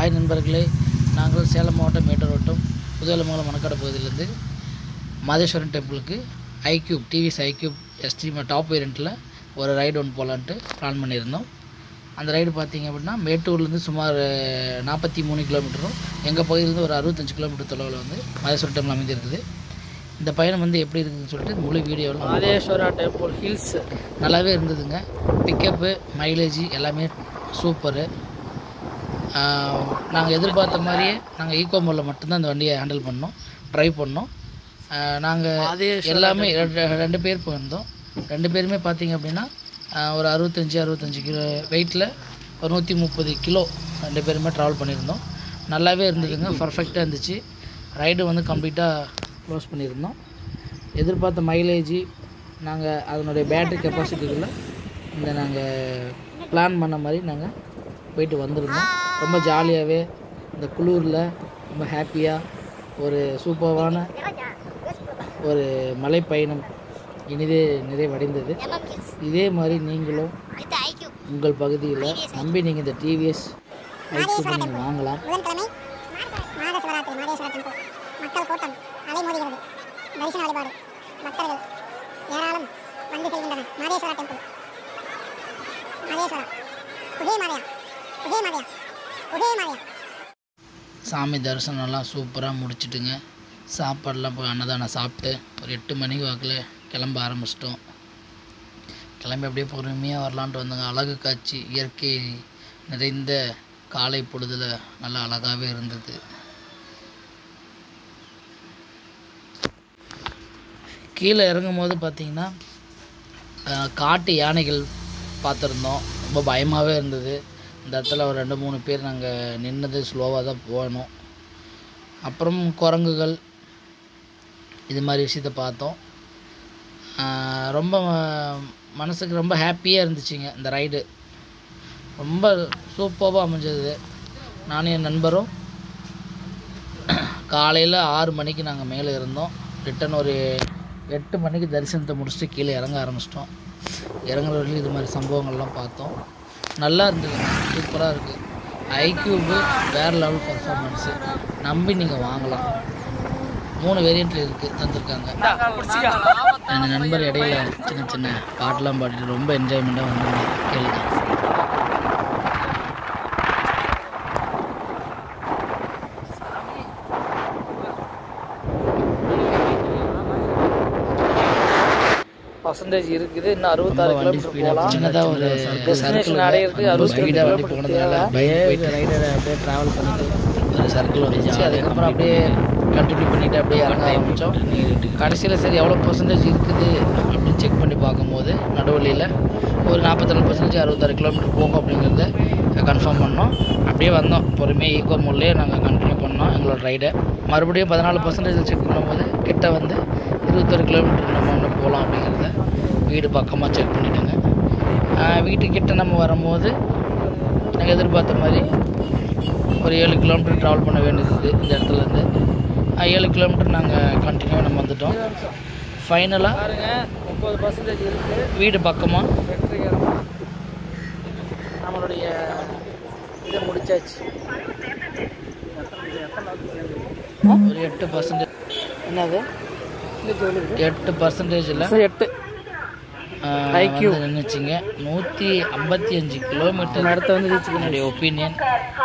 Hi நண்பர்களே நாங்கள் சேலம் மாவட்டம் மேட்டூர் வட்டம் புதுவலமங்கலம் மணக்காடு பகுதியிலேருந்து மாதேஸ்வரன் டெம்பிளுக்கு ஐக்யூப் டிவிஎஸ் ஐக்யூப் எஸ்டி டாப் வேரியண்ட்டில் ஒரு ரைடு ஒன்று போகலான்ட்டு பிளான் பண்ணியிருந்தோம் அந்த ரைடு பார்த்தீங்க அப்படின்னா மேட்டூர்லேருந்து சுமார் நாற்பத்தி மூணு கிலோமீட்டரும் எங்கள் பகுதியிலேருந்து ஒரு அறுபத்தஞ்சு கிலோமீட்டர் தொலைவில் வந்து மாதேஸ்வரன் டெம்பிள் அமைந்திருக்குது இந்த பயணம் வந்து எப்படி இருக்குதுன்னு சொல்லிட்டு முழு வீடியோவில் மாதேஸ்வரா டெம்பிள் ஹில்ஸ் நல்லாவே இருந்ததுங்க பிக்கப்பு மைலேஜ் எல்லாமே சூப்பரு நாங்கள் எதிர்பார்த்த மாதிரியே நாங்கள் ஈகோ மோடில் மட்டும்தான் இந்த வண்டியை ஹேண்டில் பண்ணோம் ட்ரைவ் பண்ணோம் நாங்கள் எல்லாமே ரெண்டு ரெண்டு பேர் போயிருந்தோம் ரெண்டு பேருமே பார்த்தீங்க அப்படின்னா ஆஹ் ஒரு அறுபத்தஞ்சி அறுபத்தஞ்சி கிலோ வெயிட்டில் ஒரு நூற்றி முப்பது கிலோ ரெண்டு பேருமே ட்ராவல் பண்ணியிருந்தோம் நல்லாவே இருந்ததுங்க பர்ஃபெக்டாக இருந்துச்சு ரைடு வந்து கம்ப்ளீட்டாக க்ளோஸ் பண்ணியிருந்தோம் எதிர்பார்த்த மைலேஜ் நாங்கள் அதனுடைய பேட்டரி கெப்பாசிட்டிக்குள்ளே இந்த நாங்கள் பிளான் பண்ண மாதிரி நாங்கள் போயிட்டு வந்திருந்தோம் ரொம்ப ஜாலியாகவே இந்த குளூரில் ரொம்ப ஹாப்பியாக ஒரு சூப்பரான ஒரு மலைப்பயணம் இனிதே நிறைவடைந்தது இதே மாதிரி நீங்களும் உங்கள் பகுதியில் நம்பி நீங்கள் இந்த டிவிஎஸ் ஐக்கு நீங்கள் வாங்கலாம் புதன்கிழமை மாத சிவராத்திரி மாதேஸ்வர டெம்பிள் மக்கள் கூட்டம் அலைமோதுகிறது தரிசன வழிபாடு பக்தர்கள் ஏராளம் வந்து செல்கின்றனர் மாதேஸ்வரா டெம்பிள் மாதேஸ்வரா உதய மாதையா உதய மாதையா உதய மாதையா சாமி தரிசனம்லாம் சூப்பராக முடிச்சிட்டுங்க சாப்பாடெல்லாம் போய் அன்னதானம் சாப்பிட்டு ஒரு எட்டு மணிக்கு வாக்கில் கிளம்ப ஆரம்பிச்சிட்டோம் கிளம்பி அப்படியே பொறுமையாக வரலான்ட்டு வந்தோங்க அழகு காட்சி இயற்கை நிறைந்த காலை பொழுதில் நல்லா அழகாகவே இருந்தது கீழே இறங்கும் போது பார்த்தீங்கன்னா அஹ், காட்டு யானைகள் பார்த்துருந்தோம் ரொம்ப பயமாகவே இருந்தது இந்த இடத்துல ஒரு ரெண்டு மூணு பேர் நாங்கள் நின்னது ஸ்லோவாக தான் போனோம் அப்புறம் குரங்குகள் இது மாதிரி விஷயத்த பார்த்தோம் ஆஹ் ரொம்ப ம- மனசுக்கு ரொம்ப ஹாப்பியாக இருந்துச்சுங்க இந்த ரைடு ரொம்ப சூப்பராக அமைஞ்சது நானும் என் நண்பரும் காலையில் ஆறு மணிக்கு நாங்கள் மேலே இருந்தோம் ரிட்டன் ஒரு எட்டு மணிக்கு தரிசனத்தை முடிச்சுட்டு கீழே இறங்க ஆரம்பிச்சிட்டோம் இறங்குற வரையிலும் இது மாதிரி சம்பவங்கள்லாம் பார்த்தோம் நல்லா இருந்தது சூப்பராக இருக்குது ஐக்யூபு வேறு லெவல் பர்ஃபார்மன்ஸு நம்பி நீங்கள் வாங்கலாம் மூணு வேரியண்ட்டில் இருக்குது தந்திருக்காங்க என் நண்பர் இடையில சின்ன சின்ன பாட்டெலாம் பாடிட்டு ரொம்ப என்ஜாய்மெண்ட்டாக வந்து கேளுங்க பர்சன்டேஜ் இருக்குது இன்னும் அறுபத்தாறு வண்டி கிலோமீட்டர் ஸ்பீடாக போகலாம் சின்னதாக ஒரு Destination அடையிறதுக்கு அறுபத்தி ரெண்டு ஸ்பீடாக வண்டி கிலோமீட்டர் போனதுனால தேவை. ரைடரை அப்படியே ட்ராவல் பண்ணிட்டு ஒரு சர்க்கிள் வந்துச்சு அதுக்கப்புறம் அப்படியே கண்டினியூ பண்ணிட்டு அப்படியே இறங்க ஆரம்பித்தோம் கடைசியில் சரி எவ்வளோ பர்சன்டேஜ் இருக்குது அப்படின்னு செக் பண்ணி பார்க்கும்போது நடுவழியில் ஒரு நாற்பத்தி பர்சன்டேஜ் அறுபத்தாறு கிலோமீட்டர் போகும் அப்படிங்கிறத கன்ஃபார்ம் பண்ணோம் அப்படியே வந்தோம் பொறுமையாக ஈகோ மோட்லேயே நாங்கள் கண்டினியூ பண்ணோம் எங்களோட ரைடை மறுபடியும் பதினாலு பர்சன்டேஜ் செக் பண்ணும்போது கிட்ட வந்து இருபத்தொரு கிலோமீட்டர் நம்ம ஒன்று போகலாம் அப்படிங்கிறத வீடு பக்கமாக செக் பண்ணிட்டோங்க வீட்டுக்கிட்ட நம்ம வரும்போது நாங்கள் எதிர்பார்த்த மாதிரி ஒரு ஏழு கிலோமீட்டர் ட்ராவல் பண்ண வேண்டியது இந்த இடத்துலேருந்து ஏழு கிலோமீட்டர் நாங்கள் கண்டினியூவாக நம்ம வந்துட்டோம் ஃபைனலாக பாருங்க முப்பது பர்சன்டேஜ் இருக்கு வீடு பக்கமாக வெற்றிகரமாக நம்மளுடைய இதை முடிச்சாச்சு ஒரு எட்டு பர்சன்டேஜ் என்னது எட்டு பர்சன்டேஜில் சரி, எட்டு IQ. நின்றுச்சிங்க நூற்றி ஐம்பத்தி அஞ்சு கிலோமீட்டர் இடத்த வந்து ரீச் பண்ணி என்னுடைய ஒப்பீனியன்